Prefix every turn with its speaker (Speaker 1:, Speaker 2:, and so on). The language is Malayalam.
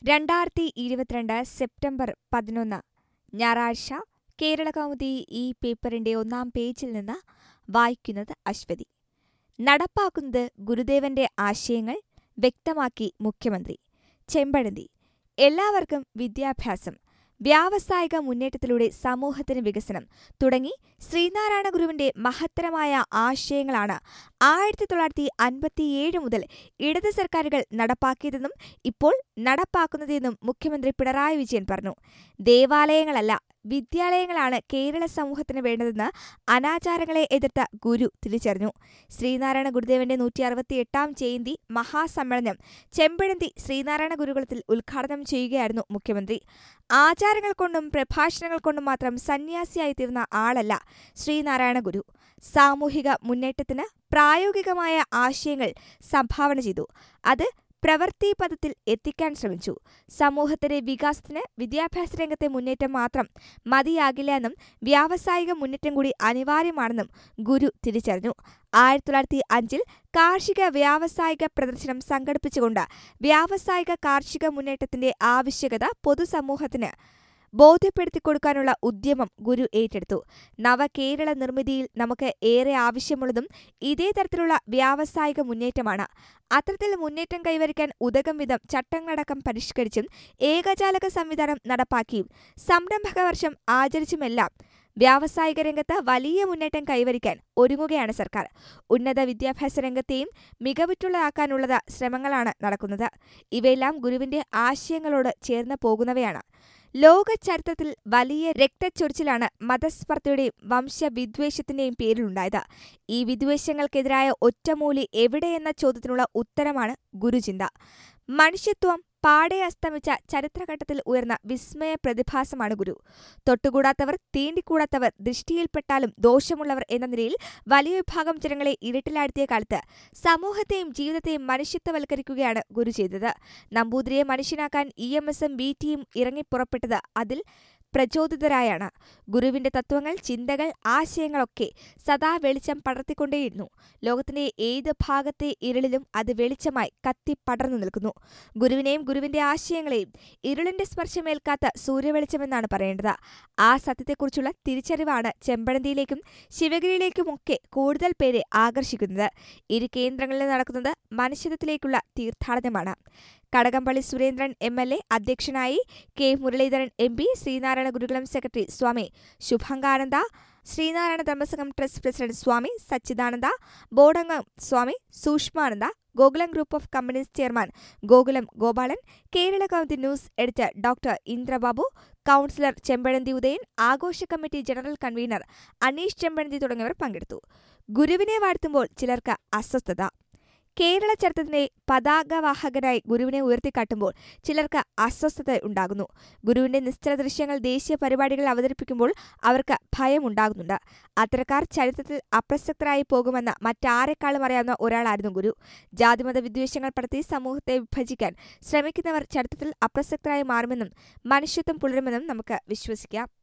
Speaker 1: രണ്ടായിരത്തി ഇരുപത്തിരണ്ട് സെപ്റ്റംബർ പതിനൊന്ന് ഞായറാഴ്ച കേരളകൗമുദി ഈ പേപ്പറിന്റെ ഒന്നാം പേജിൽ നിന്ന് വായിക്കുന്നത് അശ്വതി നടപ്പാക്കുന്നത് ഗുരുദേവന്റെ ആശയങ്ങൾ വ്യക്തമാക്കി മുഖ്യമന്ത്രി ചെമ്പഴന്തി എല്ലാവർക്കും വിദ്യാഭ്യാസം വ്യാവസായിക മുന്നേറ്റത്തിലൂടെ സമൂഹത്തിന് വികസനം തുടങ്ങി ശ്രീനാരായണ ഗുരുവിന്റെ മഹത്തരമായ ആശയങ്ങളാണ് ആയിരത്തി തൊള്ളായിരത്തി അൻപത്തിയേഴ് മുതൽ ഇടത് സർക്കാരുകൾ നടപ്പാക്കിയതെന്നും ഇപ്പോൾ നടപ്പാക്കുന്നതെന്നും മുഖ്യമന്ത്രി പിണറായി വിജയൻ പറഞ്ഞു ദേവാലയങ്ങളല്ല വിദ്യാലയങ്ങളാണ് കേരള സമൂഹത്തിന് വേണ്ടതെന്ന് അനാചാരങ്ങളെ എതിർത്ത ഗുരു തിരിച്ചറിഞ്ഞു ശ്രീനാരായണ ഗുരുദേവന്റെ നൂറ്റി അറുപത്തിയെട്ടാം ജയന്തി മഹാസമ്മേളനം ചെമ്പഴന്തി ശ്രീനാരായണ ഗുരുകുലത്തിൽ ഉദ്ഘാടനം ചെയ്യുകയായിരുന്നു മുഖ്യമന്ത്രി ആചാരങ്ങൾ കൊണ്ടും പ്രഭാഷണങ്ങൾ കൊണ്ടും മാത്രം സന്യാസിയായി തീർന്ന ആളല്ല ശ്രീനാരായണ ഗുരു സാമൂഹിക മുന്നേറ്റത്തിന് പ്രായോഗികമായ ആശയങ്ങൾ സംഭാവന ചെയ്തു അത് പ്രവൃത്തിപഥത്തിൽ എത്തിക്കാൻ ശ്രമിച്ചു സമൂഹത്തിന്റെ വികാസത്തിന് വിദ്യാഭ്യാസ രംഗത്തെ മുന്നേറ്റം മാത്രം മതിയാകില്ല എന്നും വ്യാവസായിക മുന്നേറ്റം കൂടി അനിവാര്യമാണെന്നും ഗുരു തിരിച്ചറിഞ്ഞു ആയിരത്തി തൊള്ളായിരത്തി അഞ്ചിൽ കാർഷിക വ്യാവസായിക പ്രദർശനം സംഘടിപ്പിച്ചുകൊണ്ട് വ്യാവസായിക കാർഷിക മുന്നേറ്റത്തിന്റെ ആവശ്യകത പൊതുസമൂഹത്തിന് ബോധ്യപ്പെടുത്തിക്കൊടുക്കാനുള്ള ഉദ്യമം ഗുരു ഏറ്റെടുത്തു നവകേരള നിർമ്മിതിയിൽ നമുക്ക് ഏറെ ആവശ്യമുള്ളതും ഇതേ തരത്തിലുള്ള വ്യാവസായിക മുന്നേറ്റമാണ് അത്തരത്തിൽ മുന്നേറ്റം കൈവരിക്കാൻ ഉതകം വിധം ചട്ടങ്ങളടക്കം പരിഷ്കരിച്ചും ഏകജാലക സംവിധാനം നടപ്പാക്കിയും സംരംഭക വർഷം ആചരിച്ചുമെല്ലാം വ്യാവസായിക രംഗത്ത് വലിയ മുന്നേറ്റം കൈവരിക്കാൻ ഒരുങ്ങുകയാണ് സർക്കാർ ഉന്നത വിദ്യാഭ്യാസ രംഗത്തെയും മികവുറ്റുള്ളതാക്കാനുള്ള ശ്രമങ്ങളാണ് നടക്കുന്നത് ഇവയെല്ലാം ഗുരുവിന്റെ ആശയങ്ങളോട് ചേർന്ന് പോകുന്നവയാണ് ലോക ചരിത്രത്തിൽ വലിയ രക്തച്ചൊരിച്ചിലാണ് മതസ്പർദ്ധയുടെയും വംശവിദ്വേഷത്തിന്റെയും പേരിലുണ്ടായത് ഈ വിദ്വേഷങ്ങൾക്കെതിരായ ഒറ്റമൂലി എവിടെയെന്ന ചോദ്യത്തിനുള്ള ഉത്തരമാണ് ഗുരുചിന്ത മനുഷ്യത്വം പാടെ അസ്തമിച്ച ചരിത്രഘട്ടത്തിൽ ഉയർന്ന വിസ്മയ പ്രതിഭാസമാണ് ഗുരു തൊട്ടുകൂടാത്തവർ തീണ്ടിക്കൂടാത്തവർ ദൃഷ്ടിയിൽപ്പെട്ടാലും ദോഷമുള്ളവർ എന്ന നിലയിൽ വലിയ വിഭാഗം ജനങ്ങളെ ഇരുട്ടിലാഴ്ത്തിയ കാലത്ത് സമൂഹത്തെയും ജീവിതത്തെയും മനുഷ്യത്വവൽക്കരിക്കുകയാണ് ഗുരു ചെയ്തത് നമ്പൂതിരിയെ മനുഷ്യനാക്കാൻ ഇ എം എസും ബി ടിയും ഇറങ്ങിപ്പുറപ്പെട്ടത് അതിൽ പ്രചോദിതരായാണ് ഗുരുവിന്റെ തത്വങ്ങൾ ചിന്തകൾ ആശയങ്ങളൊക്കെ സദാ വെളിച്ചം പടർത്തിക്കൊണ്ടേയിരുന്നു ലോകത്തിന്റെ ഏത് ഭാഗത്തെ ഇരുളിലും അത് വെളിച്ചമായി കത്തി പടർന്നു നിൽക്കുന്നു ഗുരുവിനെയും ഗുരുവിന്റെ ആശയങ്ങളെയും ഇരുളിന്റെ സ്പർശമേൽക്കാത്ത സൂര്യവെളിച്ചമെന്നാണ് പറയേണ്ടത് ആ സത്യത്തെക്കുറിച്ചുള്ള തിരിച്ചറിവാണ് ചെമ്പഴന്തിയിലേക്കും ശിവഗിരിയിലേക്കുമൊക്കെ കൂടുതൽ പേരെ ആകർഷിക്കുന്നത് ഇരു കേന്ദ്രങ്ങളിൽ നടക്കുന്നത് മനുഷ്യത്വത്തിലേക്കുള്ള തീർത്ഥാടനമാണ് Kadakampally Surendran M L A അധ്യക്ഷനായി K Muraleedharan M P Sreenarayana Gurukulam secretary Swami Shubhangananda Sreenarayana Dharmasangham trust president Swami Sachidananda ബോർഡംഗം Swami Sookshmananda Gokulam group of companies chairman Gokulam Gopalan Kerala Kaumudi news editor doctor Indrababu councillor Chempazhanthi Udayan ആഘോഷ committee general convener Aneesh Chempazhanthi തുടങ്ങിയവർ പങ്കെടുത്തു ഗുരുവിനെ വാഴ്ത്തുമ്പോൾ ചിലർക്ക് അസ്വസ്ഥത കേരള ചരിത്രത്തിന്റെ പതാകവാഹകനായി ഗുരുവിനെ ഉയർത്തിക്കാട്ടുമ്പോൾ ചിലർക്ക് അസ്വസ്ഥത ഉണ്ടാകുന്നു ഗുരുവിന്റെ നിശ്ചല ദൃശ്യങ്ങൾ ദേശീയ പരിപാടികൾ അവതരിപ്പിക്കുമ്പോൾ അവർക്ക് ഭയമുണ്ടാകുന്നുണ്ട് അത്തരക്കാർ ചരിത്രത്തിൽ അപ്രസക്തരായി പോകുമെന്ന് മറ്റാരെക്കാളും അറിയാവുന്ന ഒരാളായിരുന്നു ഗുരു ജാതിമത വിദ്വേഷങ്ങൾ പടർത്തി സമൂഹത്തെ വിഭജിക്കാൻ ശ്രമിക്കുന്നവർ ചരിത്രത്തിൽ അപ്രസക്തരായി മാറുമെന്നും മനുഷ്യത്വം പുലരുമെന്നും നമുക്ക് വിശ്വസിക്കാം